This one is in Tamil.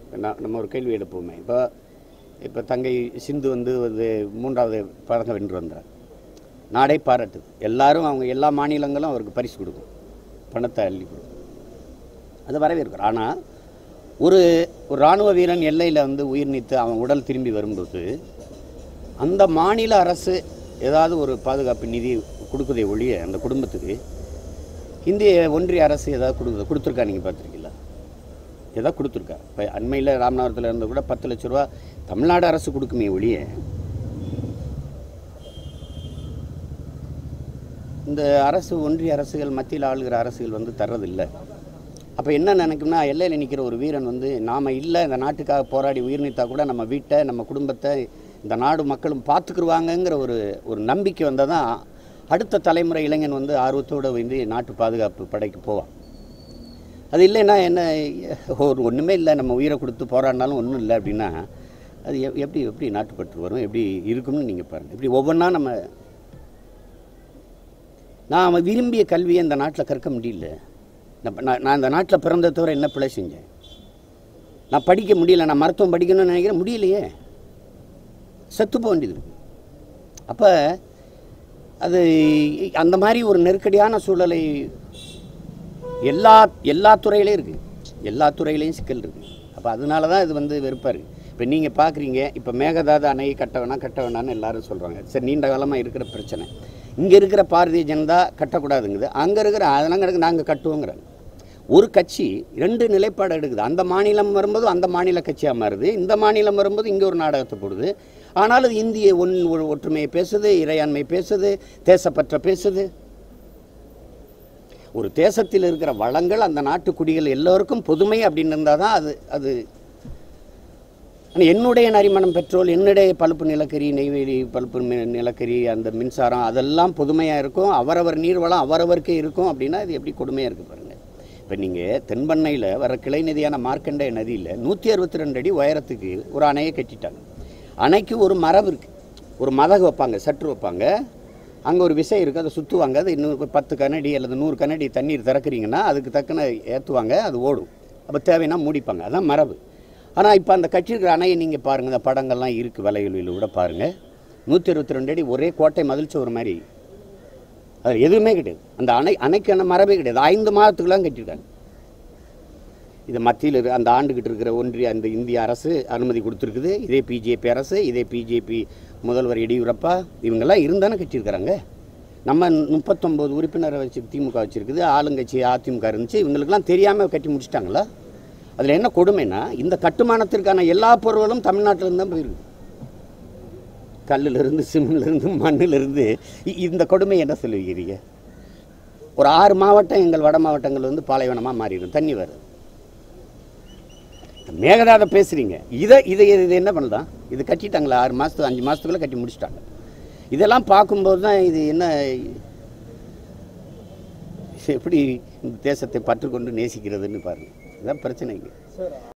நான் நம்ம ஒரு கேள்வி எடுப்போமே இப்போ இப்போ தங்கை சிந்து வந்து வந்து மூன்றாவது பதக்கம் வென்று வந்தார் நாடே பாராட்டுது எல்லாரும் அவங்க எல்லா மாநிலங்களும் அவருக்கு பரிசு கொடுக்கும் பணத்தை அள்ளி கொடுக்கும் அது வரவேற்கிறோம் ஆனால் ஒரு ஒரு இராணுவ வீரன் எல்லையில் வந்து உயிர் நீத்து அவன் உடல் திரும்பி வரும்போது அந்த மாநில அரசு ஏதாவது ஒரு பாதுகாப்பு நிதி கொடுக்குதே ஒழிய அந்த குடும்பத்துக்கு இந்திய ஒன்றிய அரசு ஏதாவது கொடுக்குது கொடுத்துருக்கா நீங்கள் பார்த்துருக்கீங்களா ஏதாவது கொடுத்துருக்கா இப்போ அண்மையில் ராமநாதபுரத்தில் இருந்து கூட பத்து லட்ச ரூபா தமிழ்நாடு அரசு கொடுக்குமே ஒழிய இந்த அரசு ஒன்றிய அரசுகள் மத்தியில் ஆளுகிற அரசுகள் வந்து தர்றதில்லை அப்போ என்ன நினைக்கும்னா எல்லையில் நிற்கிற ஒரு வீரன் வந்து நாம் இல்லை இந்த நாட்டுக்காக போராடி உயிர் நீத்தா கூட நம்ம வீட்டை நம்ம குடும்பத்தை இந்த நாடு மக்களும் பார்த்துக்குருவாங்கங்கிற ஒரு ஒரு நம்பிக்கை வந்தால் தான் அடுத்த தலைமுறை இளைஞன் வந்து ஆர்வத்தோடு வந்து நாட்டு பாதுகாப்பு படைக்கு போவான் அது இல்லைன்னா என்ன ஒரு ஒன்றுமே இல்லை நம்ம உயிரை கொடுத்து போராடினாலும் ஒன்றும் இல்லை அப்படின்னா அது எப்- எப்படி எப்படி நாட்டுப்பற்று வரும் எப்படி இருக்கும்னு நீங்கள் பாருங்கள் இப்படி ஒவ்வொன்றா நம்ம நான் விரும்பிய கல்வியை இந்த நாட்டில் கற்க முடியல நான் நான் நான் இந்த நாட்டில் பிறந்த தவிர என்ன பிழை செஞ்சேன் நான் படிக்க முடியல நான் மருத்துவம் படிக்கணும்னு நினைக்கிறேன் முடியலையே செத்து போக வேண்டியது இருக்கு அப்போ அது அந்த மாதிரி ஒரு நெருக்கடியான சூழலை எல்லா எல்லா துறையிலையும் இருக்குது எல்லா துறையிலையும் சிக்கல் இருக்குது அப்போ அதனால தான் இது வந்து வெறுப்பாக இருக்குது இப்போ நீங்கள் பார்க்குறீங்க இப்போ மேகதாது அணையை கட்ட வேணாம் கட்ட வேணாம்னு எல்லாரும் சொல்கிறாங்க சரி நீண்ட காலமாக இருக்கிற பிரச்சனை இங்கே இருக்கிற பாரதிய ஜனதா கட்டக்கூடாதுங்குது அங்கே இருக்கிற அதெல்லாம் கிடக்கு நாங்கள் கட்டுவோங்கிறாங்க ஒரு கட்சி ரெண்டு நிலைப்பாடு எடுக்குது அந்த மாநிலம் வரும்போது அந்த மாநில கட்சியாக மாறுது இந்த மாநிலம் வரும்போது இங்கே ஒரு நாடகத்தை போடுது ஆனாலும் இது இந்திய ஒன் ஒரு ஒற்றுமையை பேசுது இறையாண்மை பேசுது தேசப்பற்ற பேசுது ஒரு தேசத்தில் இருக்கிற வளங்கள் அந்த நாட்டு குடிகள் எல்லோருக்கும் பொதுமை அப்படின்னு இருந்தால் தான் அது அது ஆனா என்னுடைய நரிமணம் பெட்ரோல் என்னுடைய பழுப்பு நிலக்கரி நெய்வேலி பழுப்பு மி- நிலக்கரி அந்த மின்சாரம் அதெல்லாம் பொதுமையாக இருக்கும் அவரவர் நீர்வளம் அவரவருக்கே இருக்கும் அப்படின்னா இது எப்படி கொடுமையாக இருக்குது பாருங்கள் இப்போ நீங்கள் தென்பண்ணையில் வர கிளை நதியான மார்க்கண்டேய நதியில் நூற்றி அறுபத்தி ரெண்டு அடி உயரத்துக்கு ஒரு அணையை கட்டிட்டாங்க அணைக்கு ஒரு மரபு இருக்குது ஒரு மதகு வைப்பாங்க சற்று வைப்பாங்க அங்கே ஒரு விசை இருக்குது அதை சுற்றுவாங்க அது இன்னும் ஒரு பத்து கனடி அல்லது நூறு கனடி தண்ணீர் திறக்கிறீங்கன்னா அதுக்கு தக்கன ஏற்றுவாங்க அது ஓடும் அப்போ தேவைன்னா மூடிப்பாங்க அதான் மரபு ஆனால் இப்போ அந்த கட்டியிருக்கிற அணையை நீங்கள் பாருங்கள் இந்த படங்கள்லாம் இருக்குது வலையொலியில் கூட பாருங்கள் நூற்றி இருபத்தி ரெண்டு அடி ஒரே கோட்டை மதில் ஒரு மாதிரி அது எதுவுமே கிடையாது அந்த அணை அணைக்கான மரபே கிடையாது ஐந்து மாதத்துக்குலாம் கட்டியிருக்காங்க இது மத்தியில் இரு- அந்த ஆண்டுகிட்டு இருக்கிற ஒன்றிய அந்த இந்திய அரசு அனுமதி கொடுத்துருக்குது இதே பிஜேபி அரசு இதே பிஜேபி முதல்வர் எடியூரப்பா இவங்கெல்லாம் இருந்தானே கட்டியிருக்கிறாங்க நம்ம முப்பத்தொம்போது உறுப்பினரை வச்சு திமுக வச்சுருக்குது ஆளுங்கட்சி அதிமுக இருந்துச்சு இவங்களுக்கெல்லாம் தெரியாமல் கட்டி முடிச்சிட்டாங்களா அதில் என்ன கொடுமைன்னா இந்த கட்டுமானத்திற்கான எல்லா பொருட்களும் தமிழ்நாட்டிலேருந்து தான் போயிருக்கு கல்லிலிருந்து சிமெண்ட்லேருந்து மண்ணிலிருந்து இ- இந்த கொடுமை என்ன சொல்லுவீங்க ஒரு ஆறு மாவட்டம் எங்கள் வட மாவட்டங்கள் வந்து பாலைவனமாக மாறிடும் தண்ணி வருது மேகதாத பேசுகிறீங்க இதை இதை இது என்ன பண்ணலாம் இது கட்டிட்டாங்களா ஆறு மாதத்துக்கு அஞ்சு மாதத்துக்குள்ளே கட்டி முடிச்சிட்டாங்க இதெல்லாம் பார்க்கும்போது தான் இது என்ன எப்படி இந்த தேசத்தை பற்றுக்கொண்டு நேசிக்கிறதுன்னு பாருங்கள் இதுதான் பிரச்சனைங்க சார்